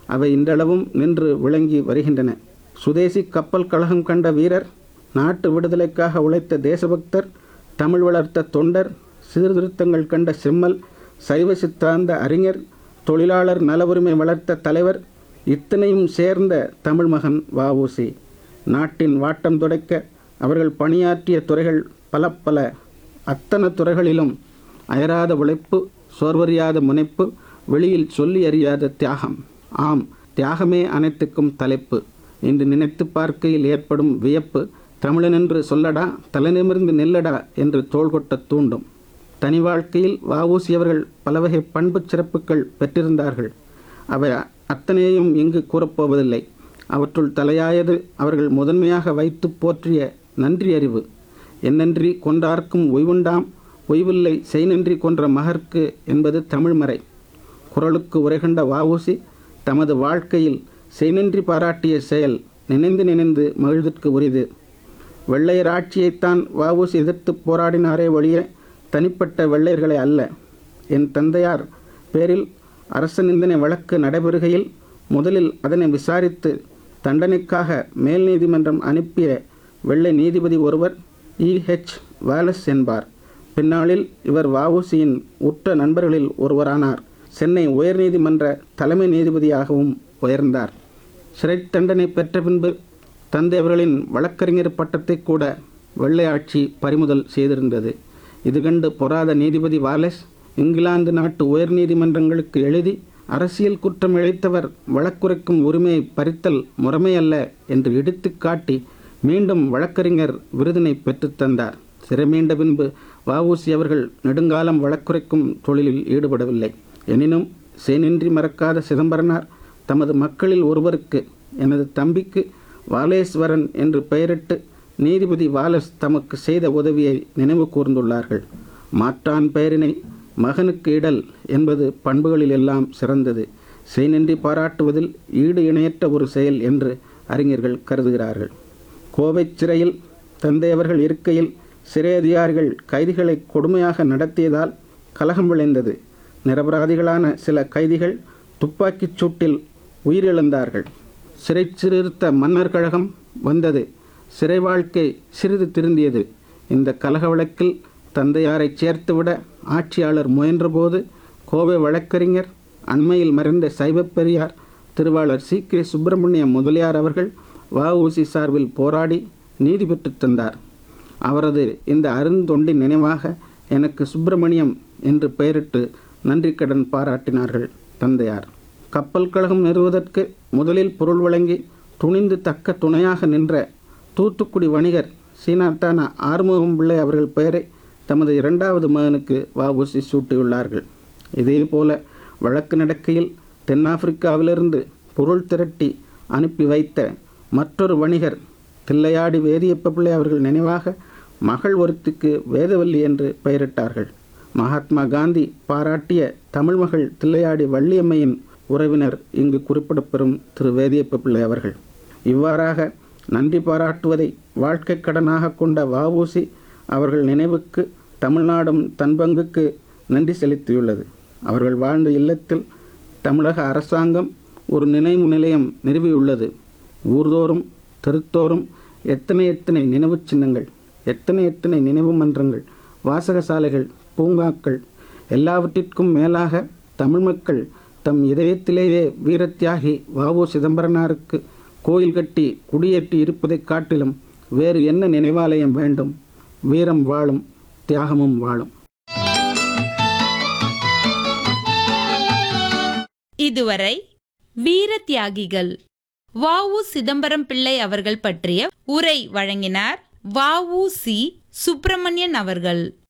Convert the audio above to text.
அவை இன்றளவும் நின்று விளங்கி வருகின்றன சுதேசி கப்பல் கழகம் கண்ட வீரர் நாட்டு விடுதலைக்காக உழைத்த தேசபக்தர் தமிழ் வளர்த்த தொண்டர் சீர்திருத்தங்கள் கண்ட செம்மல் சைவ சித்தாந்த அறிஞர் தொழிலாளர் நல உரிமை வளர்த்த தலைவர் இத்தனையும் சேர்ந்த தமிழ் மகன் வஉசி நாட்டின் வாட்டம் துடைக்க அவர்கள் பணியாற்றிய துறைகள் பல பல அத்தனை துறைகளிலும் அயராத உழைப்பு சோர்வறியாத முனைப்பு வெளியில் சொல்லி அறியாத தியாகம் ஆம் தியாகமே அனைத்துக்கும் தலைப்பு இன்று நினைத்து பார்க்கையில் ஏற்படும் வியப்பு தமிழன் என்று சொல்லடா தலைநிமிர்ந்து நெல்லடா என்று தோள்கொட்ட தூண்டும் தனி வாழ்க்கையில் வஉசி அவர்கள் பலவகை பண்புச் சிறப்புகள் பெற்றிருந்தார்கள் அவை அத்தனையும் இங்கு கூறப்போவதில்லை அவற்றுள் தலையாயது அவர்கள் முதன்மையாக வைத்து போற்றிய நன்றி அறிவு என்னன்றி கொன்றார்க்கும் ஒய்வுண்டாம் ஒய்வில்லை செய்நன்றி கொன்ற மகர்க்கு என்பது தமிழ்மறை குரலுக்கு உரைகண்ட வஉசி தமது வாழ்க்கையில் செய்நன்றி பாராட்டிய செயல் நினைந்து நினைந்து மகிழ்விற்கு உரிது வெள்ளையர் ஆட்சியைத்தான் வஉசி எதிர்த்து போராடினாரே ஒழிய தனிப்பட்ட வெள்ளையர்களை அல்ல என் தந்தையார் பேரில் அரச நிந்தனை வழக்கு நடைபெறுகையில் முதலில் அதனை விசாரித்து தண்டனைக்காக மேல் நீதிமன்றம் அனுப்பிய வெள்ளை நீதிபதி ஒருவர் இஹெச் வாலஸ் என்பார் பின்னாளில் இவர் வஉசியின் உற்ற நண்பர்களில் ஒருவரானார் சென்னை உயர்நீதிமன்ற தலைமை நீதிபதியாகவும் உயர்ந்தார் சிறை தண்டனை பெற்ற பின்பு தந்தை அவர்களின் வழக்கறிஞர் பட்டத்தை கூட வெள்ளை ஆட்சி பறிமுதல் செய்திருந்தது இது கண்டு பொறாத நீதிபதி வாலஸ் இங்கிலாந்து நாட்டு உயர் நீதிமன்றங்களுக்கு எழுதி அரசியல் குற்றம் இழைத்தவர் வழக்குரைக்கும் உரிமையை பறித்தல் முறைமையல்ல என்று இடித்துக் காட்டி மீண்டும் வழக்கறிஞர் விருதினை பெற்றுத் தந்தார் சிறை மீண்ட பின்பு வஉசி அவர்கள் நெடுங்காலம் வழக்குரைக்கும் தொழிலில் ஈடுபடவில்லை எனினும் சேனின்றி மறக்காத சிதம்பரனார் தமது மக்களில் ஒருவருக்கு எனது தம்பிக்கு வாலேஸ்வரன் என்று பெயரிட்டு நீதிபதி வாலஸ் தமக்கு செய்த உதவியை நினைவு கூர்ந்துள்ளார்கள் மாற்றான் பெயரினை மகனுக்கு இடல் என்பது பண்புகளில் எல்லாம் சிறந்தது செய்நன்றி பாராட்டுவதில் ஈடு இணையற்ற ஒரு செயல் என்று அறிஞர்கள் கருதுகிறார்கள் கோவை சிறையில் தந்தை அவர்கள் இருக்கையில் சிறை அதிகாரிகள் கைதிகளை கொடுமையாக நடத்தியதால் கலகம் விளைந்தது நிரபராதிகளான சில கைதிகள் துப்பாக்கிச் சூட்டில் உயிரிழந்தார்கள் சிறை சீர்திருத்த மன்னர் கழகம் வந்தது சிறை வாழ்க்கை சிறிது திருந்தியது இந்த கலக வழக்கில் தந்தையாரை சேர்த்துவிட ஆட்சியாளர் முயன்றபோது கோவை வழக்கறிஞர் அண்மையில் மறைந்த சைவப் பெரியார் திருவாளர் சி கே சுப்பிரமணிய முதலியார் அவர்கள் வஉசி சார்பில் போராடி நீதி பெற்றுத் தந்தார் அவரது இந்த அருந்தொண்டின் நினைவாக எனக்கு சுப்பிரமணியம் என்று பெயரிட்டு நன்றி கடன் பாராட்டினார்கள் தந்தையார் கப்பல் கழகம் நிறுவுவதற்கு முதலில் பொருள் வழங்கி துணிந்து தக்க துணையாக நின்ற தூத்துக்குடி வணிகர் சீனாத்தான ஆறுமுகம் பிள்ளை அவர்கள் பெயரை தமது இரண்டாவது மகனுக்கு வஉசி சூட்டியுள்ளார்கள் இதேபோல வழக்கு நடக்கையில் தென்னாப்பிரிக்காவிலிருந்து பொருள் திரட்டி அனுப்பி வைத்த மற்றொரு வணிகர் தில்லையாடி வேதியப்ப பிள்ளை அவர்கள் நினைவாக மகள் ஒருத்திக்கு வேதவல்லி என்று பெயரிட்டார்கள் மகாத்மா காந்தி பாராட்டிய தமிழ் மகள் தில்லையாடி வள்ளியம்மையின் உறவினர் இங்கு குறிப்பிடப்பெறும் திரு வேதியப்ப பிள்ளை அவர்கள் இவ்வாறாக நன்றி பாராட்டுவதை வாழ்க்கை கடனாக கொண்ட வஉசி அவர்கள் நினைவுக்கு தமிழ்நாடும் தன் பங்குக்கு நன்றி செலுத்தியுள்ளது அவர்கள் வாழ்ந்த இல்லத்தில் தமிழக அரசாங்கம் ஒரு நினைவு நிலையம் நிறுவியுள்ளது ஊர்தோறும் தெருத்தோறும் எத்தனை எத்தனை நினைவுச் சின்னங்கள் எத்தனை எத்தனை நினைவு மன்றங்கள் வாசகசாலைகள் பூங்காக்கள் எல்லாவற்றிற்கும் மேலாக தமிழ் மக்கள் தம் இதயத்திலேயே வீரத்தியாகி வஉ சிதம்பரனாருக்கு கோயில் கட்டி குடியேற்றி இருப்பதைக் காட்டிலும் வேறு என்ன நினைவாலயம் வேண்டும் வீரம் வாழும் தியாகமும் வாழும் இதுவரை வீர தியாகிகள் வாவு சிதம்பரம் பிள்ளை அவர்கள் பற்றிய உரை வழங்கினார் வாவு சி சுப்பிரமணியன் அவர்கள்